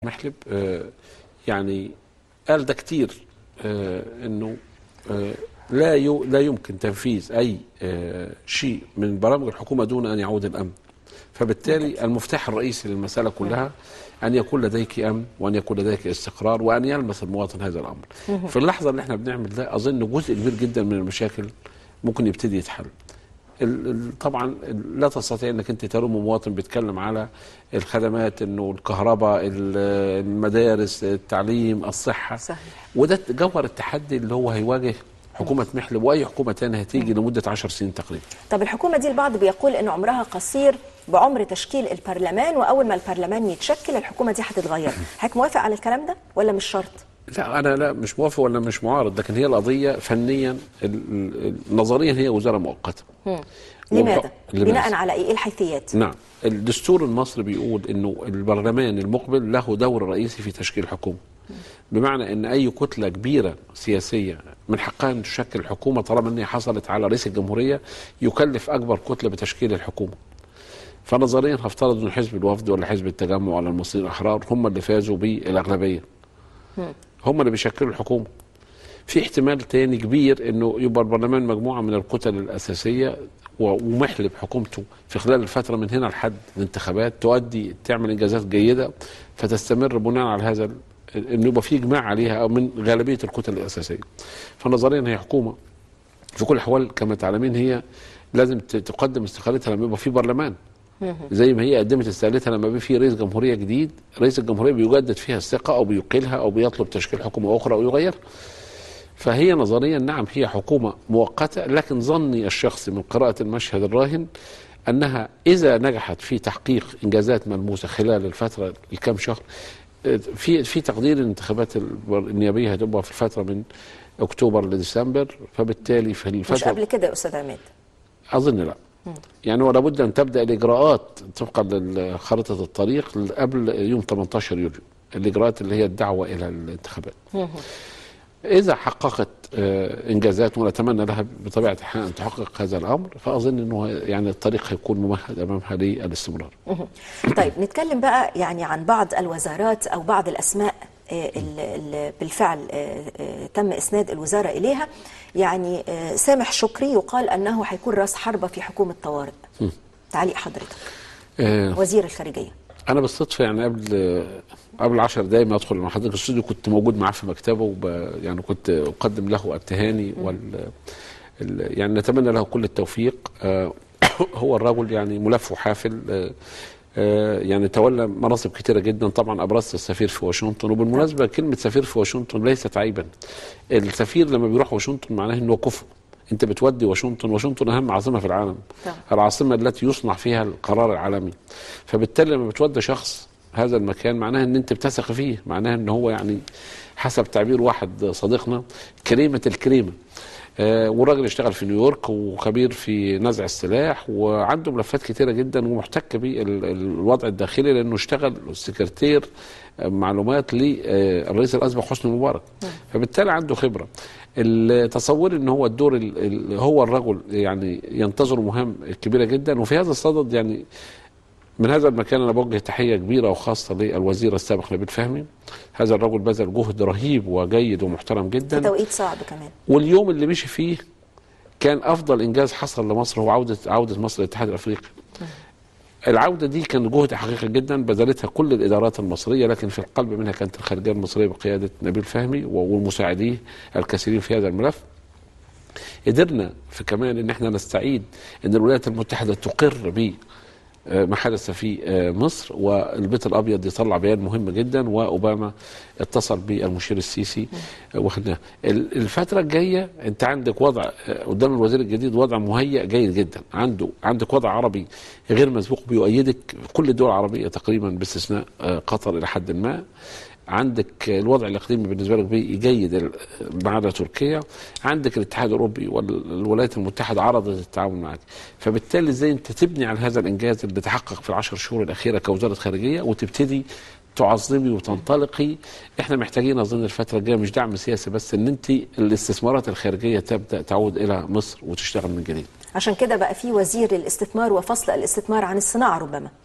محلب آه، يعني قال ده كتير آه، انه آه، لا يو- لا يمكن تنفيذ اي آه، شيء من برامج الحكومه دون ان يعود الامن فبالتالي المفتاح الرئيسي للمساله كلها ان يكون لديك امن وان يكون لديك استقرار وان يلمس المواطن هذا الامر في اللحظه اللي احنا بنعمل ده اظن جزء كبير جدا من المشاكل ممكن يبتدي يتحل ال- ال- طبعا ال- لا تستطيع انك انت تلوم مواطن بيتكلم على الخدمات انه الكهرباء ال- المدارس التعليم الصحه صحيح. وده جوهر التحدي اللي هو هيواجه حكومه محلب واي حكومه تانية هتيجي لمده 10 سنين تقريبا طب الحكومه دي البعض بيقول ان عمرها قصير بعمر تشكيل البرلمان واول ما البرلمان يتشكل الحكومه دي هتتغير حضرتك موافق على الكلام ده ولا مش شرط لا انا لا مش موافق ولا مش معارض لكن هي القضيه فنيا ال- ال- نظريا هي وزاره مؤقته لماذا وبح- بناء على ايه ايه الحيثيات نعم الدستور المصري بيقول انه البرلمان المقبل له دور رئيسي في تشكيل الحكومه بمعنى ان اي كتله كبيره سياسيه من حقها ان تشكل الحكومه طالما ان هي حصلت على رئيس الجمهوريه يكلف اكبر كتله بتشكيل الحكومه فنظريا هفترض ان حزب الوفد ولا حزب التجمع ولا المصريين الاحرار هم اللي فازوا بالاغلبيه هم اللي بيشكلوا الحكومه في احتمال تاني كبير انه يبقى البرلمان مجموعه من الكتل الاساسيه و- ومحلب حكومته في خلال الفتره من هنا لحد الانتخابات تؤدي تعمل انجازات جيده فتستمر بناء على هذا ال- انه يبقى في اجماع عليها او من غالبيه الكتل الاساسيه. فنظريا هي حكومه في كل الاحوال كما تعلمين هي لازم ت- تقدم استقالتها لما يبقى في برلمان. زي ما هي قدمت استقالتها لما يبقى في رئيس جمهوريه جديد، رئيس الجمهوريه بيجدد فيها الثقه او بيقيلها او بيطلب تشكيل حكومه اخرى او يغيرها. فهي نظريا نعم هي حكومة مؤقتة لكن ظني الشخصي من قراءة المشهد الراهن أنها إذا نجحت في تحقيق إنجازات ملموسة خلال الفترة الكام شهر في في تقدير الانتخابات النيابية هتبقى في الفترة من أكتوبر لديسمبر فبالتالي في مش الفترة قبل كده يا استاذ عماد أظن لا يعني ولا بد أن تبدأ الإجراءات طبقا لخريطة الطريق قبل يوم 18 يوليو الإجراءات اللي هي الدعوة إلى الانتخابات إذا حققت آه، إنجازات ونتمنى لها بطبيعة الحال أن تحقق هذا الأمر فأظن أنه يعني الطريق هيكون ممهد أمامها للاستمرار طيب نتكلم بقى يعني عن بعض الوزارات او بعض الاسماء آه، ال- ال- بالفعل آه، آه، تم اسناد الوزاره اليها يعني آه، سامح شكري يقال انه هيكون راس حربه في حكومه طوارئ تعليق حضرتك آه، وزير الخارجيه أنا بالصدفة يعني قبل قبل 10 دقايق ما أدخل مع حضرتك الاستوديو كنت موجود معاه في مكتبه وب يعني كنت أقدم له التهاني وال ال- يعني نتمنى له كل التوفيق آه، هو الرجل يعني ملف وحافل آه، آه، يعني تولى مناصب كتيرة جدا طبعا أبرزت السفير في واشنطن وبالمناسبة كلمة سفير في واشنطن ليست عيبا السفير لما بيروح واشنطن معناه أنه كفء انت بتودي واشنطن واشنطن اهم عاصمه في العالم طبعا. العاصمه التي يصنع فيها القرار العالمي فبالتالي لما بتودي شخص هذا المكان معناها ان انت بتثق فيه معناها ان هو يعني حسب تعبير واحد صديقنا كريمه الكريمه آه والراجل اشتغل في نيويورك وخبير في نزع السلاح وعنده ملفات كتيره جدا ومحتك بالوضع الداخلي لانه اشتغل سكرتير آه، معلومات للرئيس الاسبق حسني مبارك فبالتالي عنده خبره التصور ان هو الدور ال- ال- هو الرجل يعني ينتظر مهام كبيره جدا وفي هذا الصدد يعني من هذا المكان انا بوجه تحيه كبيره وخاصه للوزير السابق نبيل فهمي هذا الرجل بذل جهد رهيب وجيد ومحترم في جدا توقيت صعب كمان واليوم اللي مشي فيه كان افضل انجاز حصل لمصر هو عوده عوده مصر للاتحاد الافريقي العوده دي كان جهد حقيقي جدا بذلتها كل الادارات المصريه لكن في القلب منها كانت الخارجيه المصريه بقياده نبيل فهمي والمساعديه الكثيرين في هذا الملف قدرنا في كمان ان احنا نستعيد ان الولايات المتحده تقر ب آه، ما حدث في آه، مصر والبيت الابيض يطلع بيان مهم جدا واوباما اتصل بالمشير السيسي آه، وخدناه ال- الفتره الجايه انت عندك وضع آه، قدام الوزير الجديد وضع مهيئ جيد جدا عنده عندك وضع عربي غير مسبوق بيؤيدك كل الدول العربيه تقريبا باستثناء آه، قطر الى حد ما عندك الوضع الاقليمي بالنسبه لك بي- جيد ال- ما عدا تركيا عندك الاتحاد الاوروبي والولايات المتحده عرضت التعاون معك فبالتالي ازاي انت تبني على هذا الانجاز اللي تحقق في العشر شهور الاخيره كوزاره خارجيه وتبتدي تعظمي وتنطلقي احنا محتاجين اظن الفتره الجايه مش دعم سياسي بس ان انت الاستثمارات الخارجيه تبدا تعود الى مصر وتشتغل من جديد عشان كده بقى في وزير الاستثمار وفصل الاستثمار عن الصناعه ربما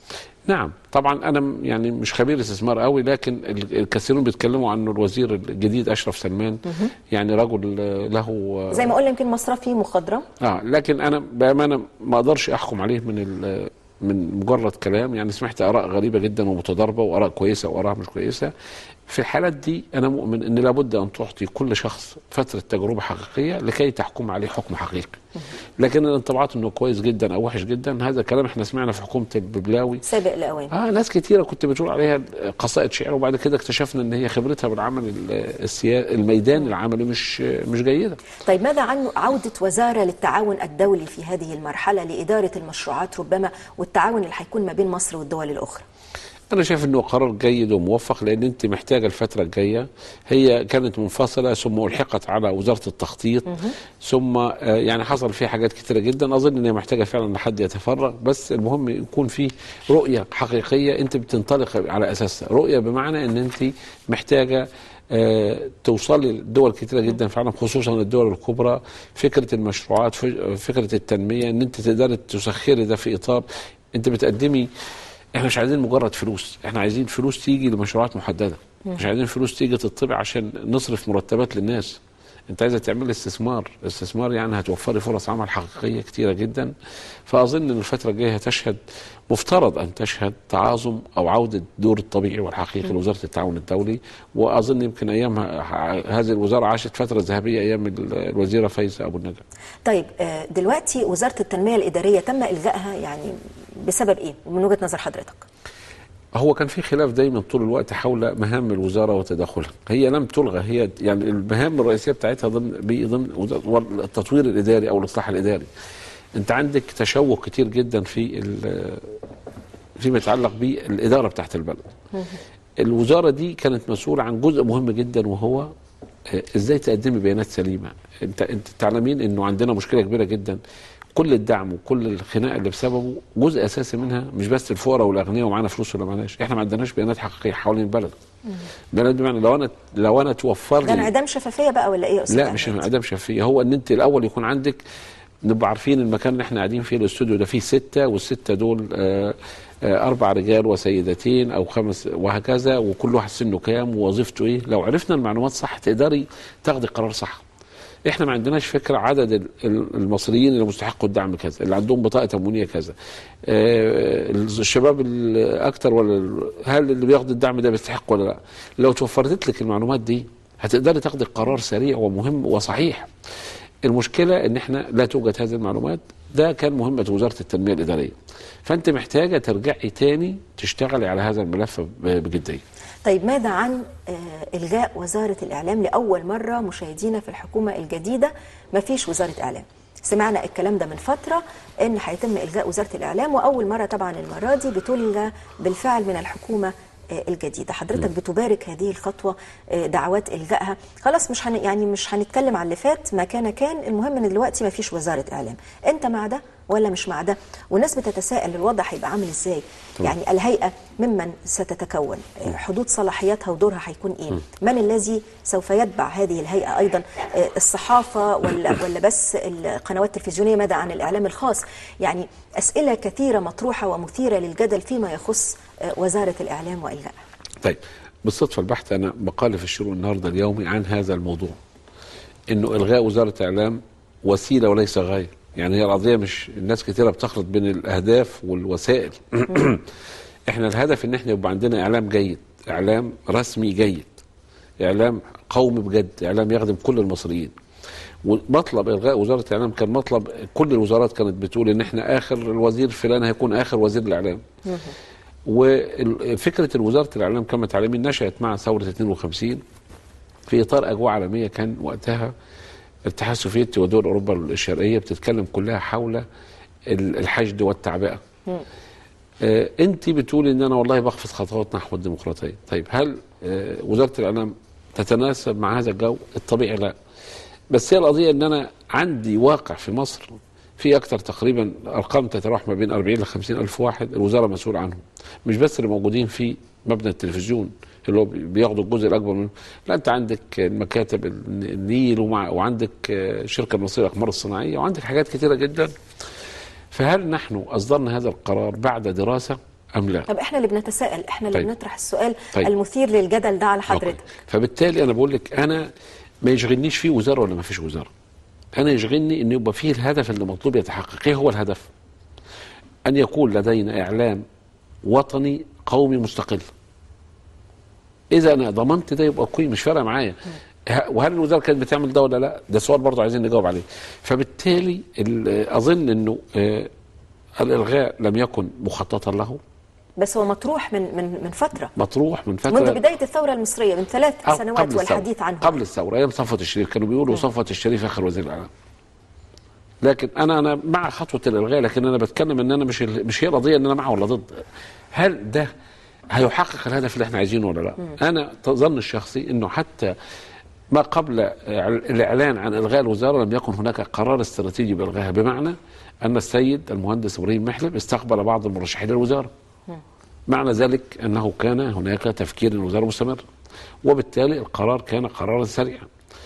نعم طبعا انا م- يعني مش خبير استثمار قوي لكن ال- الكثيرون بيتكلموا عنه الوزير الجديد اشرف سلمان يعني رجل آه، له آه، زي ما قلنا يمكن مصرفي مخضرم اه لكن انا بامانه ما اقدرش احكم عليه من ال- من مجرد كلام يعني سمعت اراء غريبه جدا ومتضاربه واراء كويسه واراء مش كويسه في الحالات دي انا مؤمن ان لابد ان تعطي كل شخص فتره تجربه حقيقيه لكي تحكم عليه حكم حقيقي لكن الانطباعات انه كويس جدا او وحش جدا هذا كلام احنا سمعنا في حكومه الببلاوي سابق لاوان اه ناس كتيره كنت بتقول عليها قصائد شعر وبعد كده اكتشفنا ان هي خبرتها بالعمل ال- السيا... الميدان العملي مش مش جيده طيب ماذا عن عودة وزارة للتعاون الدولي في هذه المرحلة لإدارة المشروعات ربما والتعاون اللي هيكون ما بين مصر والدول الأخرى انا شايف انه قرار جيد وموفق لان انت محتاجه الفتره الجايه هي كانت منفصله ثم الحقت على وزاره التخطيط ثم آه، يعني حصل فيها حاجات كتيره جدا اظن ان هي محتاجه فعلا ان حد يتفرغ بس المهم يكون في رؤيه حقيقيه انت بتنطلق على اساسها رؤيه بمعنى ان انت محتاجه آه، توصلي لدول كتيره جدا في العالم خصوصا الدول الكبرى فكره المشروعات ف- فكره التنميه ان انت تقدري تسخري ده في اطار انت بتقدمي احنا مش عايزين مجرد فلوس احنا عايزين فلوس تيجي لمشروعات محدده مش عايزين فلوس تيجي تطبع عشان نصرف مرتبات للناس انت عايزه تعمل استثمار استثمار يعني هتوفري فرص عمل حقيقيه كتيره جدا فاظن ان الفتره الجايه هتشهد مفترض ان تشهد تعاظم او عوده دور الطبيعي والحقيقي لوزاره التعاون الدولي واظن يمكن ايام ه- هذه الوزاره عاشت فتره ذهبيه ايام ال- الوزيره فايزه ابو النجا طيب آه، دلوقتي وزارة التنمية الإدارية تم إلغائها يعني بسبب إيه من وجهة نظر حضرتك هو كان في خلاف دايما طول الوقت حول مهام الوزاره وتداخلها، هي لم تلغى هي يعني المهام الرئيسيه بتاعتها ضمن بي- ضمن وزارة- التطوير الاداري او الاصلاح الاداري. انت عندك تشوق كتير جدا في ال- فيما يتعلق بالاداره بتاعت البلد. الوزاره دي كانت مسؤوله عن جزء مهم جدا وهو آه، ازاي تقدمي بيانات سليمه انت انت تعلمين انه عندنا مشكله كبيره جدا كل الدعم وكل الخناق اللي بسببه جزء اساسي منها مش بس الفقراء والاغنياء ومعانا فلوس ولا معناش احنا ما عندناش بيانات حقيقيه حوالين البلد بيانات بمعنى لو انا لو انا توفر ده لي انعدام شفافية بقى ولا إيه يا أستاذ لا مش عماد؟ انعدام شفافيه هو ان انت الاول يكون عندك نبقى عارفين المكان اللي احنا قاعدين فيه الاستوديو ده فيه سته والسته دول آه آه اربع رجال وسيدتين او خمس وهكذا وكل واحد سنه كام ووظيفته ايه لو عرفنا المعلومات صح تقدري تاخدي قرار صح احنا ما عندناش فكره عدد ال- ال- المصريين اللي مستحقوا الدعم كذا اللي عندهم بطاقه تموينيه كذا آه، الشباب الاكثر ولا ال- هل اللي بياخد الدعم ده بيستحق ولا لا لو توفرت لك المعلومات دي هتقدري تاخدي قرار سريع ومهم وصحيح المشكله ان احنا لا توجد هذه المعلومات ده كان مهمه وزاره التنميه الاداريه فانت محتاجه ترجعي تاني تشتغلي على هذا الملف ب- بجديه طيب ماذا عن آه، إلغاء وزارة الإعلام لأول مرة مشاهدينا في الحكومة الجديدة ما فيش وزارة إعلام سمعنا الكلام ده من فترة إن هيتم إلغاء وزارة الإعلام وأول مرة طبعا المرة دي بتلغى بالفعل من الحكومة آه، الجديدة حضرتك بتبارك هذه الخطوة آه، دعوات إلغائها خلاص مش هن يعني مش هنتكلم على اللي فات ما كان كان المهم إن دلوقتي ما فيش وزارة إعلام أنت مع ده ولا مش مع ده والناس بتتساءل الوضع هيبقى عامل ازاي يعني الهيئه ممن ستتكون آه، حدود صلاحياتها ودورها هيكون ايه من الذي سوف يتبع هذه الهيئه ايضا آه، الصحافه ولا ولا بس القنوات التلفزيونيه ماذا عن الاعلام الخاص يعني اسئله كثيره مطروحه ومثيره للجدل فيما يخص آه، وزاره الاعلام والغائها طيب بالصدفه البحث انا مقال في الشروق النهارده اليومي عن هذا الموضوع انه الغاء وزاره الاعلام وسيله وليس غايه يعني هي القضيه مش الناس كتيره بتخلط بين الاهداف والوسائل احنا الهدف ان احنا يبقى عندنا اعلام جيد اعلام رسمي جيد اعلام قومي بجد اعلام يخدم كل المصريين ومطلب الغاء وزاره الاعلام كان مطلب كل الوزارات كانت بتقول ان احنا اخر الوزير فلان هيكون اخر وزير الاعلام وفكره وزاره الاعلام كما تعلمين نشات مع ثوره 52 في اطار اجواء عالميه كان وقتها الاتحاد السوفيتي ودول اوروبا الشرقيه بتتكلم كلها حول ال- الحشد والتعبئه. آه انت بتقولي ان انا والله بخفض خطوات نحو الديمقراطيه، طيب هل آه وزاره الاعلام تتناسب مع هذا الجو؟ الطبيعي لا. بس هي القضيه ان انا عندي واقع في مصر في اكثر تقريبا ارقام تتراوح ما بين 40 ل 50 الف واحد الوزاره مسؤوله عنهم مش بس اللي موجودين في مبنى التلفزيون اللي هو بياخدوا الجزء الاكبر منه لا انت عندك المكاتب النيل ومع وعندك الشركه المصريه للاقمار الصناعيه وعندك حاجات كثيره جدا فهل نحن اصدرنا هذا القرار بعد دراسه ام لا طب احنا اللي بنتساءل احنا اللي طيب. بنطرح السؤال طيب. المثير للجدل ده على أوكي. حضرتك فبالتالي انا بقول لك انا ما يشغلنيش فيه وزاره ولا ما فيش وزاره انا يشغلني ان يبقى فيه الهدف اللي مطلوب يتحقق ايه هو الهدف ان يكون لدينا اعلام وطني قومي مستقل اذا انا ضمنت ده يبقى كويس مش فارقه معايا ه- وهل الوزاره كانت بتعمل ده ولا لا ده سؤال برضه عايزين نجاوب عليه فبالتالي ال- اظن انه آه، الالغاء لم يكن مخططا له بس هو مطروح من من من فتره مطروح من فتره منذ بدايه الثوره المصريه من ثلاث أو سنوات قبل الثورة. والحديث عنه قبل الثوره ايام صفوه الشريف كانوا بيقولوا صفوه الشريف اخر وزير الاعلام لكن انا انا مع خطوه الالغاء لكن انا بتكلم ان انا مش ال- مش هي قضيه ان انا مع ولا ضد هل ده هيحقق الهدف اللي احنا عايزينه ولا لا انا ظن الشخصي انه حتى ما قبل الاعلان عن الغاء الوزاره لم يكن هناك قرار استراتيجي بالغائها بمعنى ان السيد المهندس ابراهيم محلب استقبل بعض المرشحين للوزاره معنى ذلك انه كان هناك تفكير الوزاره مستمر وبالتالي القرار كان قرارا سريعا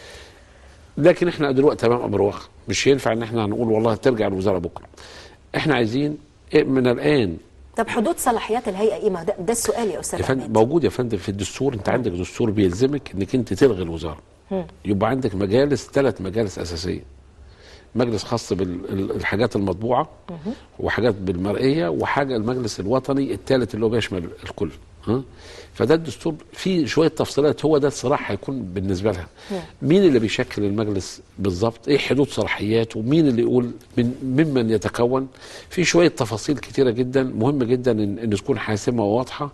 لكن احنا دلوقتي امام امر واقع مش ينفع ان احنا نقول والله ترجع الوزاره بكره احنا عايزين إيه من الان طب حدود صلاحيات الهيئه ايه ما ده, ده السؤال يا استاذ يا فندم عماد. موجود يا فندم في الدستور انت عندك دستور بيلزمك انك انت تلغي الوزاره يبقى عندك مجالس ثلاث مجالس اساسيه مجلس خاص بالحاجات المطبوعه وحاجات بالمرئيه وحاجه المجلس الوطني الثالث اللي هو بيشمل الكل ها فده الدستور فيه شويه تفصيلات هو ده الصراع هيكون بالنسبه لها مين اللي بيشكل المجلس بالظبط ايه حدود صلاحياته ومين اللي يقول من ممن يتكون في شويه تفاصيل كتيره جدا مهم جدا ان, إن تكون حاسمه وواضحه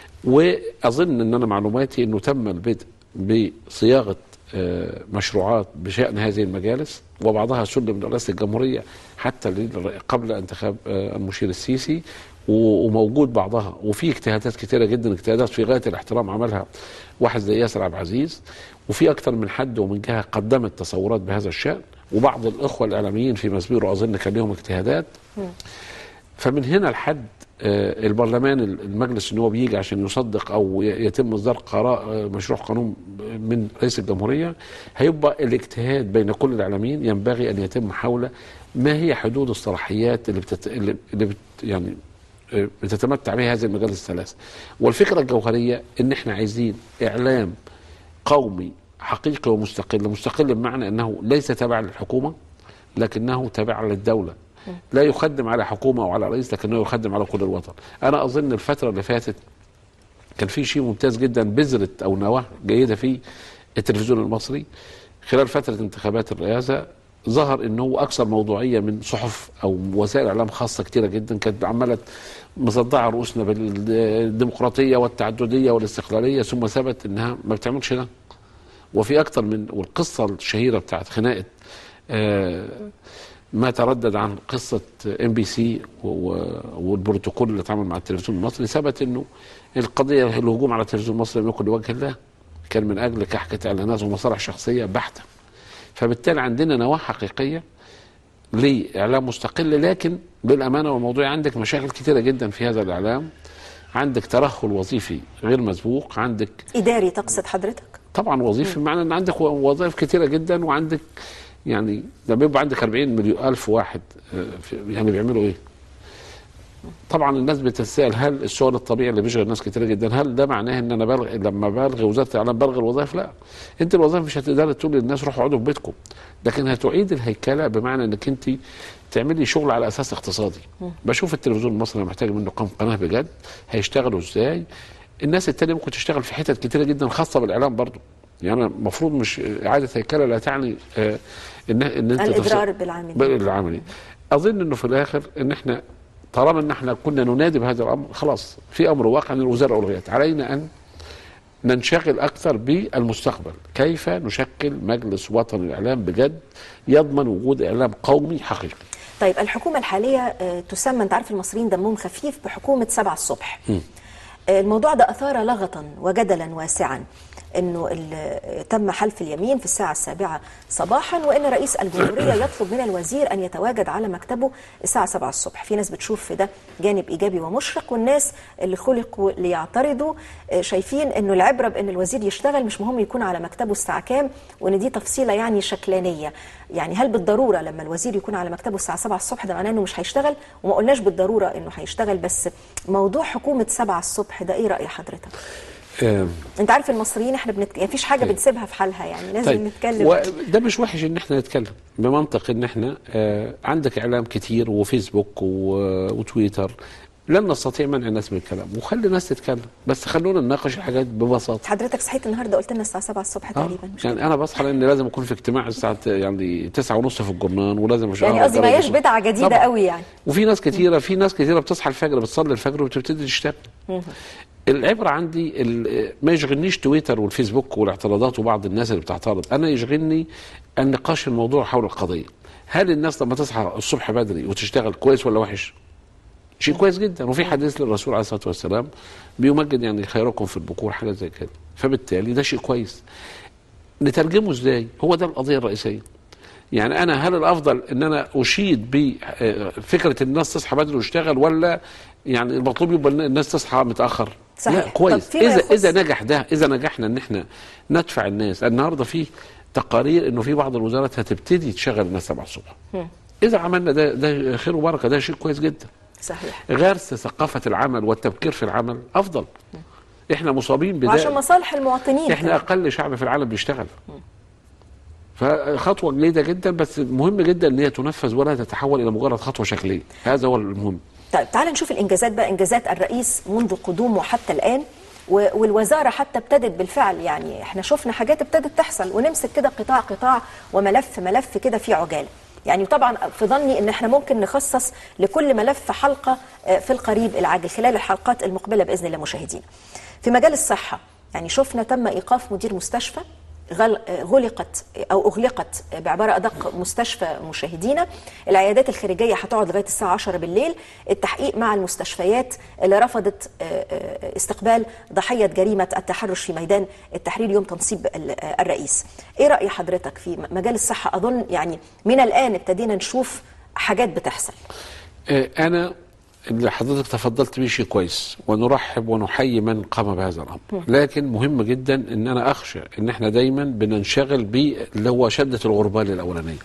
واظن ان انا معلوماتي انه تم البدء بصياغه آه، مشروعات بشان هذه المجالس وبعضها سلم من رئاسه الجمهوريه حتى لل- قبل انتخاب آه، المشير السيسي و- وموجود بعضها وفي اجتهادات كتيره جدا اجتهادات في غايه الاحترام عملها واحد زي ياسر عبد العزيز وفي اكثر من حد ومن جهه قدمت تصورات بهذا الشان وبعض الاخوه الاعلاميين في مسبيرو اظن كان لهم اجتهادات فمن هنا لحد آه، البرلمان المجلس ان هو بيجي عشان يصدق او ي- يتم اصدار قرار آه، مشروع قانون من رئيس الجمهوريه هيبقى الاجتهاد بين كل الاعلاميين ينبغي ان يتم حول ما هي حدود الصلاحيات اللي بتت... اللي اللي بت... يعني آه، بتتمتع بها هذه المجالس الثلاث والفكره الجوهريه ان احنا عايزين اعلام قومي حقيقي ومستقل مستقل بمعنى انه ليس تابع للحكومه لكنه تابع للدوله لا يخدم على حكومه او على رئيس لكنه يخدم على كل الوطن انا اظن الفتره اللي فاتت كان في شيء ممتاز جدا بذره او نواه جيده في التلفزيون المصري خلال فتره انتخابات الرئاسه ظهر انه هو اكثر موضوعيه من صحف او وسائل اعلام خاصه كتيره جدا كانت عماله مصدعه رؤوسنا بالديمقراطيه والتعدديه والاستقلاليه ثم ثبت انها ما بتعملش ده وفي اكتر من والقصه الشهيره بتاعت خناقه آه، ما تردد عن قصه ام بي سي والبروتوكول اللي اتعمل مع التلفزيون المصري ثبت انه القضيه الهجوم على التلفزيون المصري لم يكن لوجه الله كان من اجل كحكه اعلانات ومصالح شخصيه بحته فبالتالي عندنا نواه حقيقيه لاعلام مستقل لكن بالامانه والموضوع عندك مشاكل كثيره جدا في هذا الاعلام عندك ترهل وظيفي غير مسبوق عندك اداري تقصد حضرتك طبعا وظيفي بمعنى ان عندك وظائف كثيره جدا وعندك يعني لما يبقى عندك 40 مليون الف واحد آه، في- يعني بيعملوا ايه؟ طبعا الناس بتتساءل هل الشغل الطبيعي اللي بيشغل ناس كتير جدا هل ده معناه ان انا بلغي لما بلغي وزاره الاعلام بلغي الوظائف؟ لا انت الوظائف مش هتقدر تقول للناس روحوا اقعدوا في بيتكم لكن هتعيد الهيكله بمعنى انك انت تعملي شغل على اساس اقتصادي بشوف التلفزيون المصري محتاج منه كم قناه بجد هيشتغلوا ازاي الناس التانية ممكن تشتغل في حتت كتيره جدا خاصه بالاعلام برضو يعني المفروض مش اعاده هيكله لا تعني آه ان ان انت الاضرار تفصل- بالعاملين بالعملي اظن انه في الاخر ان احنا طالما ان احنا كنا ننادي بهذا الامر خلاص في امر واقع ان الوزاره الغيت علينا ان ننشغل اكثر بالمستقبل كيف نشكل مجلس وطني للاعلام بجد يضمن وجود اعلام قومي حقيقي طيب الحكومة الحالية آه، تسمى انت عارف المصريين دمهم خفيف بحكومة سبعة الصبح الموضوع ده أثار لغطا وجدلا واسعا انه ال- تم حلف اليمين في الساعه السابعه صباحا وان رئيس الجمهوريه يطلب من الوزير ان يتواجد على مكتبه الساعه 7 الصبح في ناس بتشوف في ده جانب ايجابي ومشرق والناس اللي خلقوا ليعترضوا آه، شايفين انه العبره بان الوزير يشتغل مش مهم يكون على مكتبه الساعه كام وان دي تفصيله يعني شكلانيه يعني هل بالضروره لما الوزير يكون على مكتبه الساعه 7 الصبح ده معناه انه مش هيشتغل وما قلناش بالضروره انه هيشتغل بس موضوع حكومه 7 الصبح ده ايه راي حضرتك آه، انت عارف المصريين احنا بنت... يعني مفيش حاجه بنسيبها في حالها يعني لازم طيب نتكلم وده مش وحش ان احنا نتكلم بمنطق ان احنا آه عندك اعلام كتير وفيسبوك و- وتويتر لن نستطيع منع الناس من الكلام وخلي الناس تتكلم بس خلونا نناقش الحاجات ببساطه حضرتك صحيت النهارده قلت لنا الساعه 7 الصبح آه، تقريبا مش يعني انا بصحى لان لازم اكون في اجتماع الساعه يعني تسعة ونص في الجرنان ولازم أشتغل يعني قصدي ما هياش بدعه جديده طبعاً. قوي يعني وفي ناس كتيره في ناس كتيره بتصحى الفجر بتصلي الفجر وبتبتدي تشتغل العبره عندي ال- ما يشغلنيش تويتر والفيسبوك والاعتراضات وبعض الناس اللي بتعترض انا يشغلني النقاش الموضوع حول القضيه هل الناس لما تصحى الصبح بدري وتشتغل كويس ولا وحش شيء كويس جدا وفي حديث للرسول عليه الصلاه والسلام بيمجد يعني خيركم في البكور حاجه زي كده فبالتالي ده شيء كويس نترجمه ازاي هو ده القضيه الرئيسيه يعني انا هل الافضل ان انا اشيد بفكره الناس تصحى بدري وتشتغل ولا يعني المطلوب يبقى إن الناس تصحى متاخر صحيح. لا كويس طب فيما اذا يخص- اذا نجح ده اذا نجحنا ان احنا ندفع الناس النهارده في تقارير انه في بعض الوزارات هتبتدي تشغل الناس 7 الصبح اذا عملنا ده ده خير وبركه ده شيء كويس جدا صحيح غرس ثقافه العمل والتبكير في العمل افضل احنا مصابين وعشان بده مصالح المواطنين احنا كمان. اقل شعب في العالم بيشتغل فخطوه جيده جدا بس مهم جدا ان هي تنفذ ولا تتحول الى مجرد خطوه شكليه هذا هو المهم طيب تعال نشوف الانجازات بقى انجازات الرئيس منذ قدومه حتى الان و- والوزاره حتى ابتدت بالفعل يعني احنا شفنا حاجات ابتدت تحصل ونمسك كده قطاع قطاع وملف ملف كده في عجاله يعني طبعا في ظني ان احنا ممكن نخصص لكل ملف حلقه آه، في القريب العاجل خلال الحلقات المقبله باذن الله مشاهدينا. في مجال الصحه يعني شفنا تم ايقاف مدير مستشفى غل- غلقت او اغلقت بعباره ادق مستشفى مشاهدينا العيادات الخارجيه هتقعد لغايه الساعه 10 بالليل التحقيق مع المستشفيات اللي رفضت آه، آه، استقبال ضحيه جريمه التحرش في ميدان التحرير يوم تنصيب ال- آه، الرئيس ايه راي حضرتك في مجال الصحه اظن يعني من الان ابتدينا نشوف حاجات بتحصل آه، انا اللي حضرتك تفضلت بيه شيء كويس ونرحب ونحيي من قام بهذا الامر لكن مهم جدا ان انا اخشى ان احنا دايما بننشغل باللي هو شده الغربال الاولانيه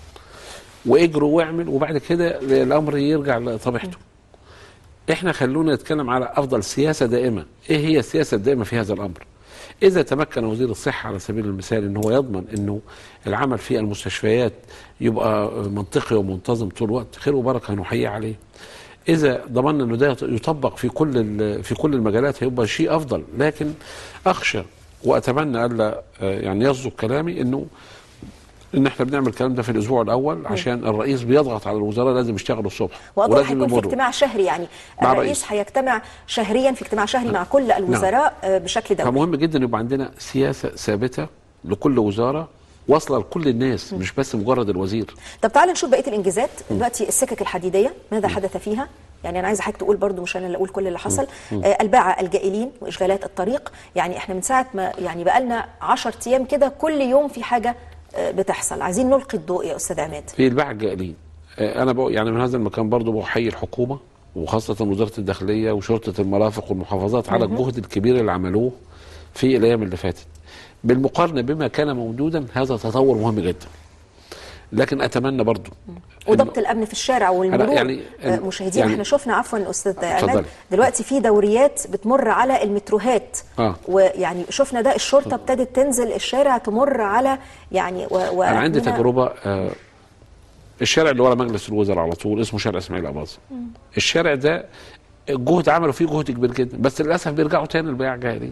واجروا واعمل وبعد كده الامر يرجع لطبيعته احنا خلونا نتكلم على افضل سياسه دائمه ايه هي السياسه الدائمه في هذا الامر اذا تمكن وزير الصحه على سبيل المثال ان هو يضمن انه العمل في المستشفيات يبقى منطقي ومنتظم طول الوقت خير وبركه هنحييه عليه اذا ضمننا انه ده يطبق في كل ال- في كل المجالات هيبقى شيء افضل لكن اخشى واتمنى الا آه، يعني يصدق كلامي انه ان احنا بنعمل الكلام ده في الاسبوع الاول عشان الرئيس بيضغط على الوزراء لازم يشتغلوا الصبح واظن ولازم هيكون في يمروا. اجتماع شهري يعني مع الرئيس الرئيس. هيجتمع شهريا في اجتماع شهري مع كل الوزراء آه، بشكل دوري فمهم جدا يبقى عندنا سياسه ثابته لكل وزاره واصله لكل الناس مش بس مجرد الوزير طب تعال نشوف بقيه الانجازات دلوقتي السكك الحديديه ماذا حدث فيها يعني انا عايزه حضرتك تقول برضو مش انا اللي اقول كل اللي حصل آه الباعه الجائلين واشغالات الطريق يعني احنا من ساعه ما يعني بقالنا 10 ايام كده كل يوم في حاجه آه بتحصل عايزين نلقي الضوء يا استاذ عماد في الباعة الجائلين آه، انا بقى يعني من هذا المكان برضو بحيي الحكومه وخاصه وزاره الداخليه وشرطه المرافق والمحافظات على الجهد الكبير اللي عملوه في الايام اللي فاتت بالمقارنه بما كان موجودا هذا تطور مهم جدا لكن اتمنى برضو وضبط الامن في الشارع والمرور يعني- آه مشاهدينا يعني- احنا شفنا عفوا استاذ عماد اتفضلي. دلوقتي في دوريات بتمر على المتروهات آه. ويعني شفنا ده الشرطه ابتدت تنزل الشارع تمر على يعني و... و... انا عندي منها- تجربه آه، الشارع اللي ورا مجلس الوزراء على طول اسمه شارع اسماعيل اباظه الشارع ده الجهد عملوا فيه جهد كبير جدا بس للاسف بيرجعوا تاني للبياع الجاهلين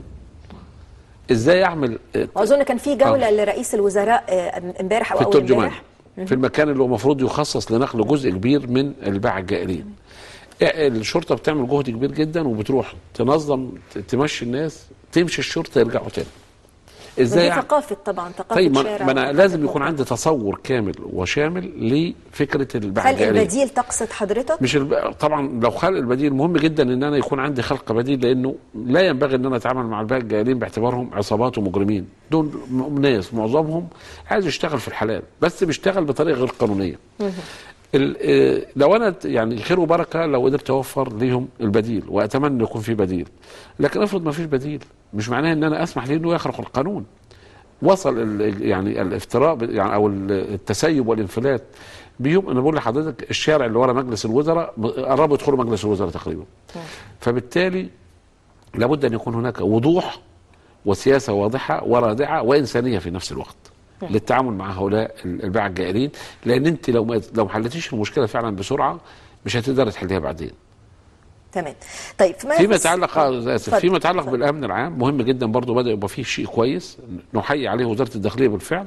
ازاي اعمل آه، واظن كان في جوله لرئيس الوزراء آه، امبارح او في اول الترجمان امبارح في المكان اللي هو المفروض يخصص لنقل جزء كبير من الباعة الجائلين الشرطه بتعمل جهد كبير جدا وبتروح تنظم ت- تمشي الناس تمشي الشرطه يرجعوا تاني ازاي دي أع- ثقافه طبعا ثقافه طيب ما شارع ما انا وثقافة لازم يكون موقع. عندي تصور كامل وشامل لفكره خلق البعدية البديل تقصد حضرتك مش الب... طبعا لو خلق البديل مهم جدا ان انا يكون عندي خلق بديل لانه لا ينبغي ان انا اتعامل مع الباقي الجاهلين باعتبارهم عصابات ومجرمين دول م- ناس معظمهم عايز يشتغل في الحلال بس بيشتغل بطريقه غير قانونيه ال... آه، لو انا ت- يعني خير وبركه لو قدرت اوفر ليهم البديل واتمنى يكون في بديل لكن افرض ما فيش بديل مش معناه ان انا اسمح ليه انه يخرق القانون وصل ال- يعني الافتراء ب- يعني او ال- التسيب والانفلات بيوم انا بقول لحضرتك الشارع اللي ورا مجلس الوزراء ب- قربوا يدخلوا مجلس الوزراء تقريبا فبالتالي لابد ان يكون هناك وضوح وسياسه واضحه ورادعه وانسانيه في نفس الوقت للتعامل مع هؤلاء ال- الباعة الجائرين لان انت لو ما لو ما حلتيش المشكله فعلا بسرعه مش هتقدر تحليها بعدين تمام طيب فيما فيما يخص- يتعلق آه، اسف اتفضل، فيما يتعلق اتفضل. بالامن العام مهم جدا برضو بدا يبقى فيه شيء كويس نحيي عليه وزاره الداخليه بالفعل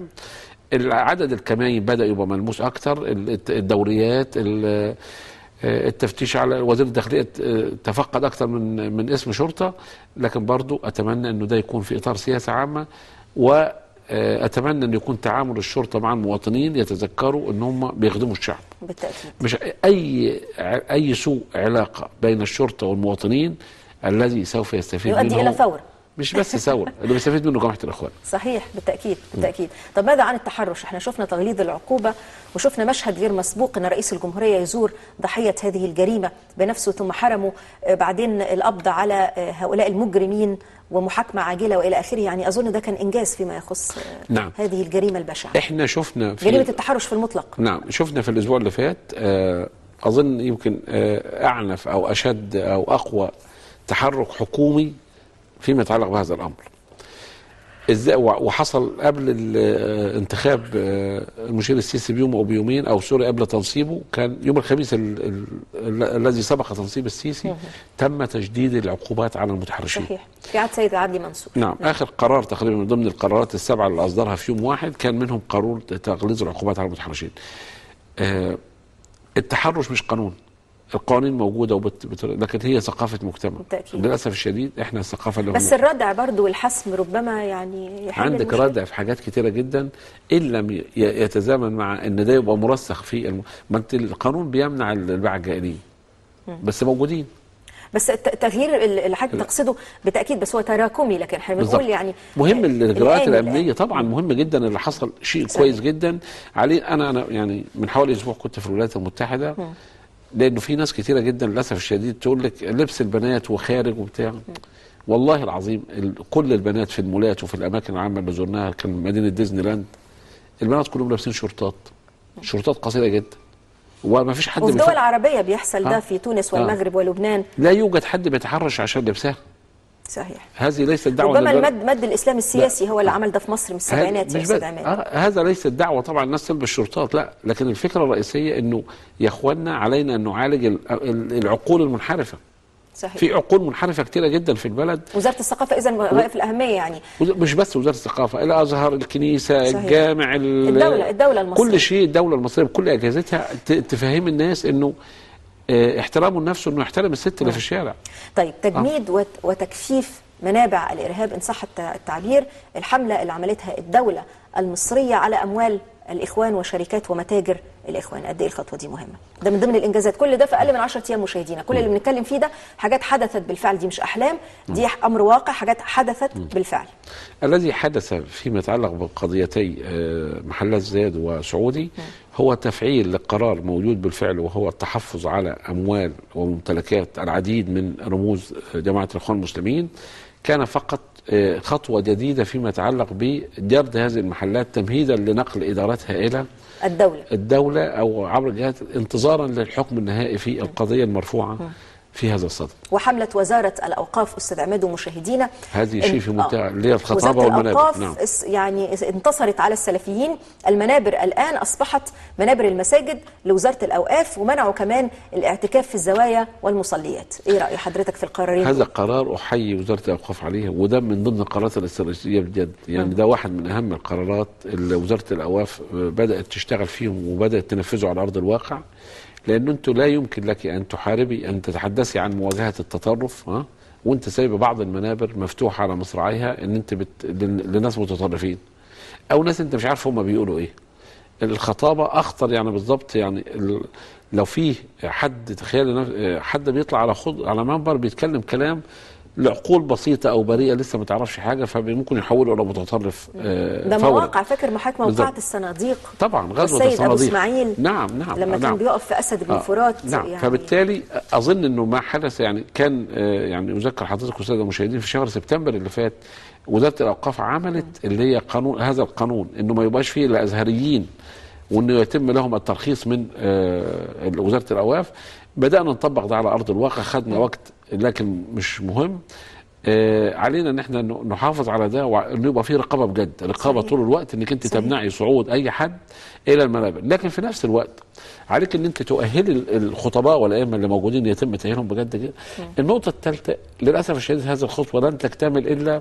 عدد الكمائن بدا يبقى ملموس اكتر ال- الدوريات ال- آه، التفتيش على وزير الداخليه آه، تفقد اكتر من من اسم شرطه لكن برضو اتمنى انه ده يكون في اطار سياسه عامه و آه، اتمنى ان يكون تعامل الشرطه مع المواطنين يتذكروا ان هم بيخدموا الشعب بالتاكيد مش اي اي سوء علاقه بين الشرطه والمواطنين الذي سوف يستفيد يؤدي منه الى ثوره مش بس ثوره اللي بيستفيد منه جماعه الاخوان صحيح بالتاكيد بالتاكيد طب ماذا عن التحرش احنا شفنا تغليظ العقوبه وشفنا مشهد غير مسبوق ان رئيس الجمهوريه يزور ضحيه هذه الجريمه بنفسه ثم حرمه آه، بعدين القبض على آه، هؤلاء المجرمين ومحاكمه عاجله والى اخره يعني اظن ده كان انجاز فيما يخص آه، نعم. هذه الجريمه البشعه احنا شفنا جريمه في التحرش في المطلق نعم شفنا في الاسبوع اللي فات آه، اظن يمكن آه، اعنف او اشد او اقوى تحرك حكومي فيما يتعلق بهذا الامر ازاي وع- وحصل قبل الانتخاب المشير السيسي بيوم او بيومين او سوري قبل تنصيبه كان يوم الخميس ال- ال- ال- الذي سبق تنصيب السيسي تم تجديد العقوبات على المتحرشين صحيح في عهد سيد عدلي منصور نعم اخر قرار تقريبا من ضمن القرارات السبعه اللي اصدرها في يوم واحد كان منهم قانون تغليظ العقوبات على المتحرشين. آه التحرش مش قانون القوانين موجوده وبت... بت... لكن هي ثقافه مجتمع بالتأكيد. للاسف الشديد احنا الثقافه اللي بس الردع برضو والحسم ربما يعني يحل عندك المشكلة. ردع في حاجات كتيره جدا ان لم ي- يتزامن مع ان ده يبقى مرسخ في الم... ما انت القانون بيمنع الباعة الجائلين بس موجودين بس الت- التغيير اللي حضرتك تقصده بالتاكيد بس هو تراكمي لكن احنا بالظبط. بنقول يعني مهم آه، الاجراءات الآن- الامنيه الآن. طبعا مهم جدا اللي حصل شيء صحيح. كويس جدا عليه انا انا يعني من حوالي اسبوع كنت في الولايات المتحده لانه في ناس كتيره جدا للاسف الشديد تقول لك لبس البنات وخارج وبتاع والله العظيم ال- كل البنات في المولات وفي الاماكن العامه اللي زرناها كان مدينه ديزني لاند البنات كلهم لابسين شورتات شورتات قصيره جدا وما فيش حد وفي من دول الفرق- عربيه بيحصل ده آه. في تونس آه. والمغرب ولبنان لا يوجد حد بيتحرش عشان لبسها صحيح هذه ليست دعوه ربما للبلد. المد مد الاسلام السياسي هو اللي عمل ده في مصر من السبعينات يا مش استاذ بس- عماد آه هذا ليس الدعوه طبعا الناس تلبس شرطات لا لكن الفكره الرئيسيه انه يا اخوانا علينا ان نعالج ال- ال- العقول المنحرفه صحيح في عقول منحرفه كتيره جدا في البلد وزاره الثقافه اذا غائب الاهميه يعني وز- مش بس وزاره الثقافه الازهر الكنيسه صحيح. الجامع ال- الدولة- الدولة المصرية. كل شيء الدوله المصريه بكل اجهزتها ت- تفهم الناس انه آه، احترامه لنفسه انه يحترم الست اللي في الشارع طيب تجميد وت- وتكثيف منابع الارهاب ان صح الت- التعبير الحمله اللي عملتها الدوله المصريه على اموال الاخوان وشركات ومتاجر الاخوان قد ايه الخطوه دي مهمه ده من ضمن الانجازات كل ده في اقل من 10 ايام مشاهدينا كل اللي بنتكلم فيه ده حاجات حدثت بالفعل دي مش احلام دي امر واقع حاجات حدثت بالفعل الذي حدث فيما يتعلق بقضيتي آه، محلات زياد وسعودي هو تفعيل لقرار موجود بالفعل وهو التحفظ على اموال وممتلكات العديد من رموز جماعه الاخوان المسلمين كان فقط آه، خطوه جديده فيما يتعلق بجرد هذه المحلات تمهيدا لنقل ادارتها الى الدوله الدوله او عبر الجهات انتظارا للحكم النهائي في القضيه المرفوعه في هذا الصدد وحمله وزاره الاوقاف استاذ عماد ومشاهدينا هذه شيء في إن- منتهى آه. اللي هي الخطابه وزارة والمنابر الأوقاف نعم اس- يعني اس- انتصرت على السلفيين المنابر الآن أصبحت منابر المساجد لوزارة الأوقاف ومنعوا كمان الاعتكاف في الزوايا والمصليات إيه رأي حضرتك في القرارين هذا دول؟ قرار احيي وزاره الاوقاف عليه وده من ضمن القرارات الاستراتيجيه بجد يعني ده واحد من اهم القرارات اللي وزاره الاوقاف بدات تشتغل فيهم وبدات تنفذه على ارض الواقع لان انتوا لا يمكن لك ان تحاربي ان تتحدثي عن مواجهه التطرف ها وانت سايب بعض المنابر مفتوحه على مصراعيها ان انت بت... لن- لناس متطرفين او ناس انت مش عارف هم بيقولوا ايه الخطابه اخطر يعني بالظبط يعني ال... لو في حد تخيل نف- حد بيطلع على خض... على منبر بيتكلم كلام لعقول بسيطه او بريئه لسه ما تعرفش حاجه فممكن يحولوا الى متطرف آه، ده فورا. مواقع فاكر محاكمه موقعه بالظبط. الصناديق طبعا غزوه والسيد أبو الصناديق إسماعيل نعم نعم لما نعم. كان بيقف في اسد بن آه، فرات نعم يعني فبالتالي اظن انه ما حدث يعني كان آه، يعني اذكر حضرتك والساده المشاهدين في شهر سبتمبر اللي فات وزاره الاوقاف عملت اللي هي قانون هذا القانون انه ما يبقاش فيه الا ازهريين وانه يتم لهم الترخيص من آه، وزاره الاوقاف بدانا نطبق ده على ارض الواقع خدنا وقت لكن مش مهم آه، علينا ان احنا ن- نحافظ على ده وانه يبقى في رقابه بجد رقابه صحيح. طول الوقت انك انت صحيح. تمنعي صعود اي حد الى المنابر لكن في نفس الوقت عليك ان انت تؤهلي ال- الخطباء والائمه اللي موجودين يتم تاهيلهم بجد كده النقطه الثالثه للاسف الشديد هذه الخطوه لن تكتمل الا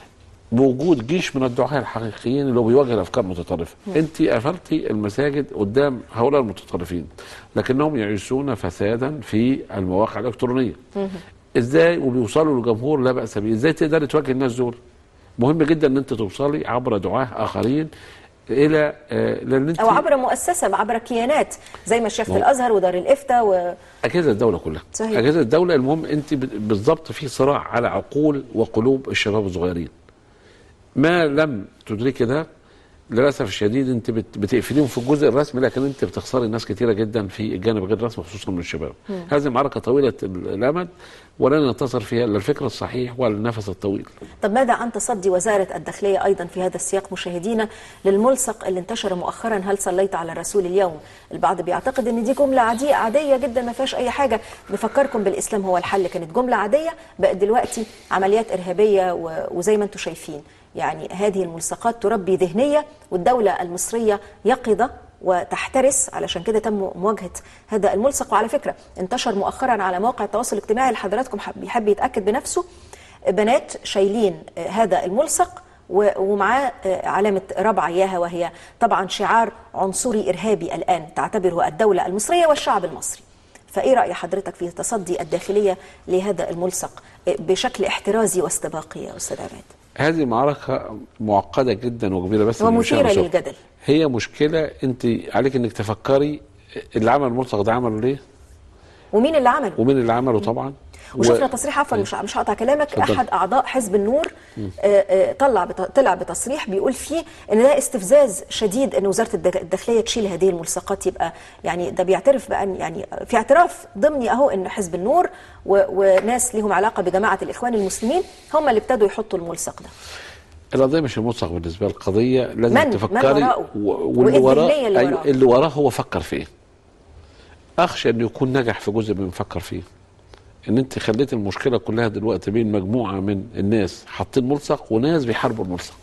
بوجود جيش من الدعاة الحقيقيين اللي هو بيواجه الافكار المتطرفه انت قفلتي المساجد قدام هؤلاء المتطرفين لكنهم يعيشون فسادا في المواقع الالكترونيه ازاي وبيوصلوا للجمهور لا باس به ازاي تقدري تواجه الناس دول مهم جدا ان انت توصلي عبر دعاه اخرين الى آه، لان انت او عبر مؤسسه عبر كيانات زي ما شيخ ما هو- الازهر ودار الافتاء و... اجهزه الدوله كلها صحيح. اجهزه الدوله المهم انت ب- بالظبط في صراع على عقول وقلوب الشباب الصغيرين ما لم تدركي ده للاسف الشديد انت بت- بتقفليهم في الجزء الرسمي لكن انت بتخسري ناس كثيره جدا في الجانب غير الرسمي خصوصا من الشباب هذه معركه طويله ال- الامد ولن ينتصر فيها الا الفكر الصحيح ولا النفس الطويل طب ماذا عن تصدي وزاره الداخليه ايضا في هذا السياق مشاهدينا للملصق اللي انتشر مؤخرا هل صليت على الرسول اليوم البعض بيعتقد ان دي جمله عاديه عاديه جدا ما فيهاش اي حاجه نفكركم بالاسلام هو الحل كانت جمله عاديه بقت دلوقتي عمليات ارهابيه و- وزي ما انتم شايفين يعني هذه الملصقات تربي ذهنيه والدوله المصريه يقظه وتحترس علشان كده تم مواجهه هذا الملصق وعلى فكره انتشر مؤخرا على مواقع التواصل الاجتماعي اللي حضراتكم حب- بيحب يتاكد بنفسه بنات شايلين آه، هذا الملصق و- ومعاه آه، علامة ربع ياها وهي طبعا شعار عنصري إرهابي الآن تعتبره الدولة المصرية والشعب المصري فإيه رأي حضرتك في تصدي الداخلية لهذا الملصق آه، بشكل احترازي واستباقي يا أستاذ عماد هذه معركه معقده جدا وكبيره بس ومثيرة مش هنشوف. للجدل هي مشكله انت عليك انك تفكري اللي عمل الملصق ده عمله ليه ومين اللي عمله ومين اللي عمله طبعا وشفنا و- تصريح عفوا مش مش هقطع كلامك اتفضل. احد اعضاء حزب النور آه، آه، طلع بت- طلع بتصريح بيقول فيه ان ده استفزاز شديد ان وزاره الداخ- الداخليه تشيل هذه الملصقات يبقى يعني ده بيعترف بان يعني في اعتراف ضمني اهو ان حزب النور و- وناس لهم علاقه بجماعه الاخوان المسلمين هم اللي ابتدوا يحطوا الملصق ده القضيه مش الملصق بالنسبه لي القضيه لازم من- من تفكري وراءه؟ و- وإيه واللي وراه الذهنية اللي أيوة وراه؟ اللي وراه هو فكر في ايه اخشى انه يكون نجح في جزء من فكر فيه ان انت خليت المشكله كلها دلوقتي بين مجموعه من الناس حاطين ملصق وناس بيحاربوا الملصق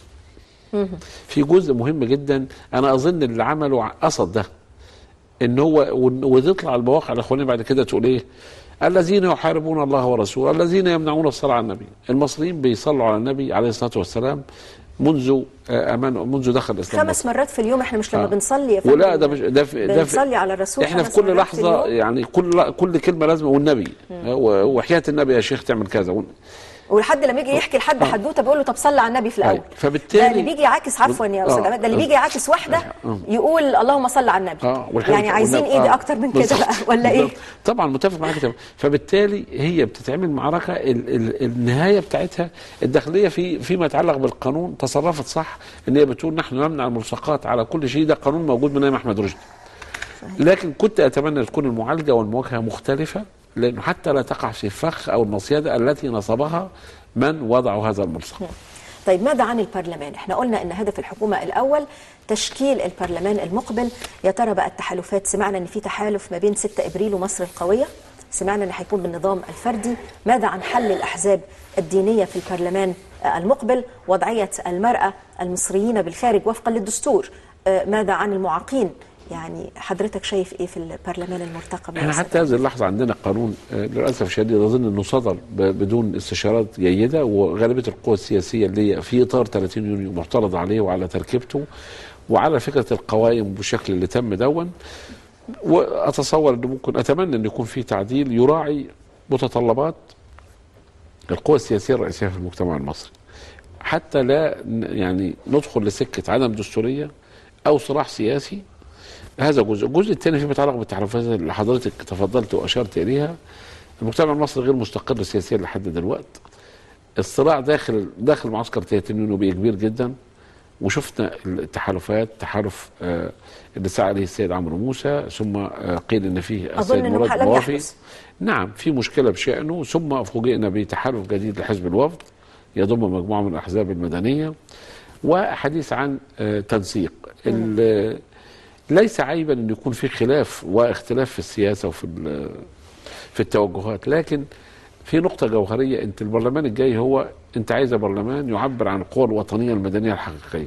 في جزء مهم جدا انا اظن اللي عمله ع- قصد ده ان هو ون- وتطلع المواقع الاخوانيه بعد كده تقول ايه الذين يحاربون الله ورسوله الذين يمنعون الصلاه على النبي المصريين بيصلوا على النبي عليه الصلاه والسلام منذ آه، امان منذ دخل الاسلام خمس مرات في اليوم احنا مش لما آه. بنصلي يا ولا فندم ده مش ده في ده بنصلي في على الرسول احنا في خمس كل مرات في لحظه اليوم. يعني كل كل كلمه لازم والنبي آه، و- وحياه النبي يا شيخ تعمل كذا ون- ولحد لما يجي يحكي لحد حدوته بيقول له طب صلي على النبي في الاول أيوة. فبالتالي- ده اللي بيجي يعاكس عفوا يا استاذ آه. عماد ده اللي آه. بيجي يعاكس واحده آه. يقول اللهم صل على النبي اه والحمد يعني لله. عايزين والنبي- ايه دي آه. اكتر من كده بالظبط. بقى ولا ايه بالظبط. طبعا متفق معاك تمام فبالتالي هي بتتعمل معركه ال ال النهايه بتاعتها الداخليه في فيما يتعلق بالقانون تصرفت صح ان هي بتقول نحن نمنع الملصقات على كل شيء ده قانون موجود من ايام احمد رشدي لكن كنت اتمنى تكون المعالجه والمواجهه مختلفه لانه حتى لا تقع في الفخ او المصيده التي نصبها من وضعوا هذا الملصق طيب ماذا عن البرلمان احنا قلنا ان هدف الحكومه الاول تشكيل البرلمان المقبل يا ترى بقى التحالفات سمعنا ان في تحالف ما بين 6 ابريل ومصر القويه سمعنا ان هيكون بالنظام الفردي ماذا عن حل الاحزاب الدينيه في البرلمان آه، المقبل وضعيه المراه المصريين بالخارج وفقا للدستور آه، ماذا عن المعاقين يعني حضرتك شايف ايه في البرلمان المرتقب يا احنا أستاذ حتى هذه اللحظه عندنا قانون آه، للاسف الشديد اظن انه صدر ب- بدون استشارات جيده وغالبيه القوى السياسيه اللي هي في اطار 30 يونيو معترض عليه وعلى تركيبته وعلى فكره القوائم بالشكل اللي تم دون واتصور انه ممكن اتمنى ان يكون في تعديل يراعي متطلبات القوى السياسيه الرئيسيه في المجتمع المصري حتى لا ن- يعني ندخل لسكه عدم دستوريه او صراع سياسي هذا جزء الجزء الثاني فيما يتعلق بالتحالفات اللي حضرتك تفضلت واشرت اليها المجتمع المصري غير مستقر سياسيا لحد دلوقتي الصراع داخل داخل معسكر 30 يونيو بقى كبير جدا وشفنا التحالفات تحالف آه، اللي سعى عليه السيد عمرو موسى ثم آه، قيل ان فيه اظن السيد انه مراد لم موافي يحدث نعم في مشكله بشانه ثم فوجئنا بتحالف جديد لحزب الوفد يضم مجموعه من الاحزاب المدنيه وحديث عن آه، تنسيق ال- ليس عيبا ان يكون في خلاف واختلاف في السياسه وفي ال- في التوجهات لكن في نقطه جوهريه انت البرلمان الجاي هو انت عايز برلمان يعبر عن القوى الوطنيه المدنيه الحقيقيه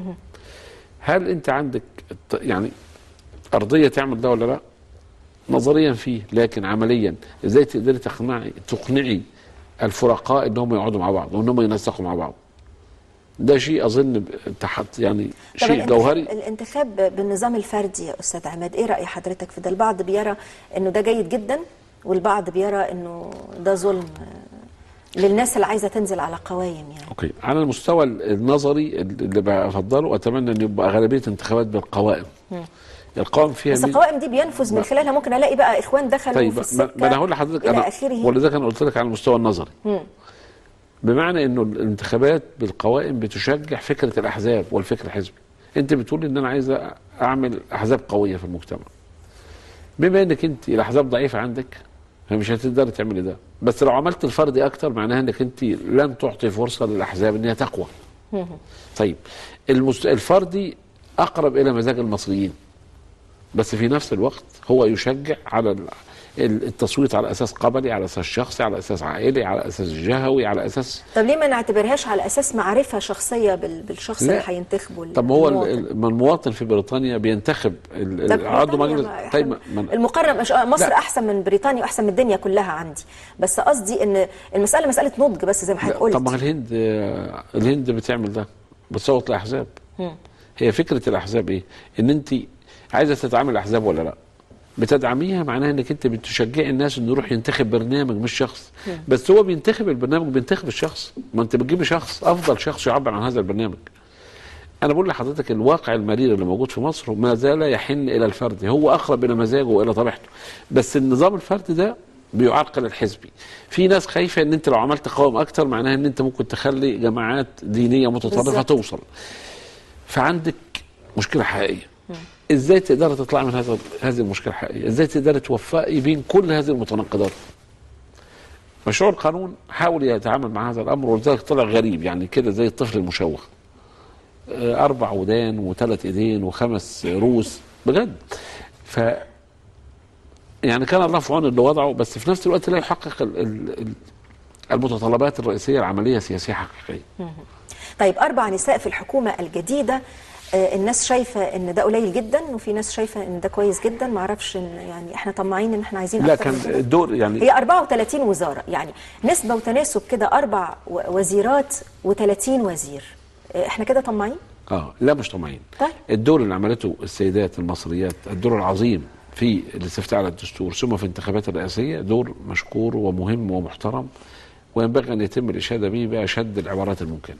هل انت عندك الت- يعني ارضيه تعمل ده ولا لا نظريا فيه لكن عمليا ازاي تقدري تقنعي تقنعي الفرقاء انهم يقعدوا مع بعض وانهم ينسقوا مع بعض ده شيء اظن ب- تحت يعني طب شيء الانتخاب- جوهري الانتخاب بالنظام الفردي يا استاذ عماد ايه راي حضرتك في ده البعض بيرى انه ده جيد جدا والبعض بيرى انه ده ظلم آه، للناس اللي عايزه تنزل على قوايم يعني اوكي على المستوى النظري اللي بفضله اتمنى ان يبقى اغلبيه انتخابات بالقوائم القوائم فيها بس ميزة- القوائم دي بينفذ من خلالها ممكن الاقي بقى اخوان دخلوا طيب في ما- السكه ما انا هقول لحضرتك الى انا اخره ولذلك انا قلت لك على المستوى النظري بمعنى انه الانتخابات بالقوائم بتشجع فكره الاحزاب والفكر الحزبي انت بتقول ان انا عايز اعمل احزاب قويه في المجتمع بما انك انت الاحزاب ضعيفه عندك فمش هتقدري تعملي ده بس لو عملت الفردي اكتر معناها انك انت لن تعطي فرصه للاحزاب ان هي تقوى طيب المست... الفردي اقرب الى مزاج المصريين بس في نفس الوقت هو يشجع على ال- ال- التصويت على اساس قبلي على اساس شخصي على اساس عائلي على اساس جهوي على اساس طب ليه ما نعتبرهاش على اساس معرفه شخصيه بال- بالشخص لا. اللي هينتخبه طب ما هو ال- المواطن؟ ال- ما المواطن في بريطانيا بينتخب ال- طب ال- عضو بريطانيا مجلس ما- طيب ما- ما- المقارنه مش آه، مصر لا. احسن من بريطانيا واحسن من الدنيا كلها عندي بس قصدي ان المساله مساله نضج بس زي ما حضرتك لا، قلت طب ما الهند آه، الهند بتعمل ده بتصوت لاحزاب هي فكره الاحزاب ايه؟ ان انت عايزه تدعمي الاحزاب ولا لا؟ بتدعميها معناها انك انت بتشجعي الناس انه يروح ينتخب برنامج مش شخص بس هو بينتخب البرنامج بينتخب الشخص ما انت بتجيبي شخص افضل شخص يعبر عن هذا البرنامج انا بقول لحضرتك الواقع المرير اللي موجود في مصر ما زال يحن الى الفرد هو اقرب الى مزاجه والى طبيعته بس النظام الفردي ده بيعرقل الحزبي في ناس خايفه ان انت لو عملت قوام اكتر معناها ان انت ممكن تخلي جماعات دينيه متطرفه بالظبط. توصل فعندك مشكله حقيقيه ازاي تقدر تطلع من هذا هذه المشكله الحقيقيه ازاي تقدر توفقي بين كل هذه المتناقضات مشروع القانون حاول يتعامل مع هذا الامر ولذلك طلع غريب يعني كده زي الطفل المشوه آه، اربع ودان وثلاث ايدين وخمس روس بجد ف يعني كان الله في عون اللي وضعه بس في نفس الوقت لا يحقق ال- ال- ال- المتطلبات الرئيسيه العمليه سياسيه حقيقيه طيب اربع نساء في الحكومه الجديده آه، الناس شايفه ان ده قليل جدا وفي ناس شايفه ان ده كويس جدا ما اعرفش ان يعني احنا طماعين ان احنا عايزين لا أكتر كان من كده. الدور يعني هي 34 وزاره يعني نسبه وتناسب كده اربع و- وزيرات و30 وزير آه، احنا كده طماعين اه لا مش طمعين طيب. الدور اللي عملته السيدات المصريات الدور العظيم في الاستفتاء على الدستور ثم في الانتخابات الرئاسيه دور مشكور ومهم ومحترم وينبغي ان يتم الاشاده به باشد العبارات الممكنه.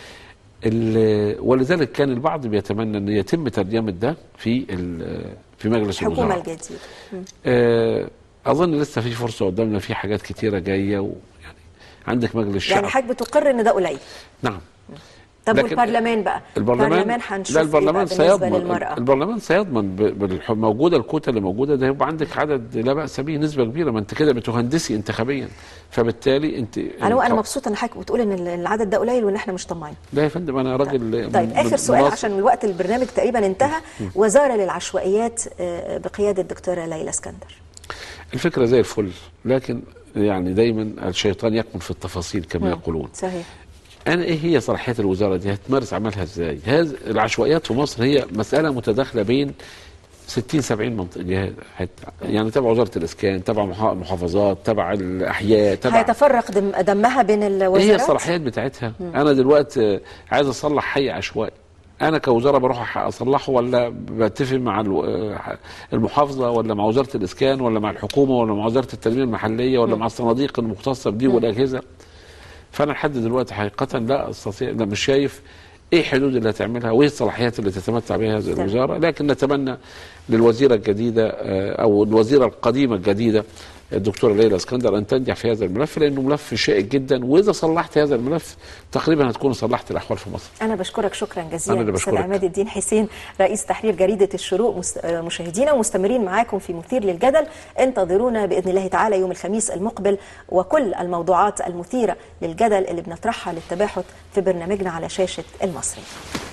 ال- ولذلك كان البعض بيتمنى ان يتم ترجمه ده في ال- في مجلس الحكومه الوزراء. الجديده مم. آه، اظن لسه في فرصه قدامنا في حاجات كتيره جايه ويعني عندك مجلس الشعب يعني حضرتك بتقر ان ده قليل نعم طب لكن والبرلمان بقى البرلمان هنشوف لا إيه البرلمان بقى بالنسبه سيضمن للمراه البرلمان سيضمن بالموجوده الكوتا اللي موجوده ده يبقى عندك عدد لا باس به نسبه كبيره ما انت كده بتهندسي انتخابيا فبالتالي انت انا انا مبسوطه ان حضرتك بتقول ان العدد ده قليل وان احنا مش طماعين لا يا فندم انا راجل طيب من- اخر سؤال مناصر. عشان الوقت البرنامج تقريبا انتهى وزاره للعشوائيات آه، بقياده الدكتوره ليلى اسكندر الفكره زي الفل لكن يعني دايما الشيطان يكمن في التفاصيل كما يقولون صحيح انا ايه هي صلاحيات الوزاره دي هتمارس عملها ازاي هذا العشوائيات في مصر هي مساله متداخله بين 60 70 منطقه جهات حتى يعني تبع وزاره الاسكان تبع محا- محافظات تبع الاحياء تبع هيتفرق دم دمها بين ايه هي الوزارات الصلاحيات بتاعتها انا دلوقتي عايز اصلح حي عشوائي انا كوزاره بروح اصلحه ولا بتفق مع الو- المحافظه ولا مع وزاره الاسكان ولا مع الحكومه ولا مع وزاره التنميه المحليه ولا مع الصناديق المختصه بدي والاجهزه فانا لحد دلوقتي حقيقه لا استطيع لا مش شايف ايه الحدود اللي هتعملها وايه الصلاحيات اللي تتمتع بها هذه الوزاره لكن نتمنى للوزيره الجديده آه، او الوزيره القديمه الجديده الدكتوره ليلى اسكندر ان تنجح في هذا الملف لانه ملف شائك جدا واذا صلحت هذا الملف تقريبا هتكون صلحت الاحوال في مصر أنا بشكرك شكرا أنا جزيلا اللي أستاذ بشكرك. عماد الدين حسين رئيس تحرير جريدة الشروق مس- آه، مشاهدينا ومستمرين معاكم في مثير للجدل انتظرونا بإذن الله تعالى يوم الخميس المقبل وكل الموضوعات المثيرة للجدل اللي بنطرحها للتباحث في برنامجنا على شاشة المصري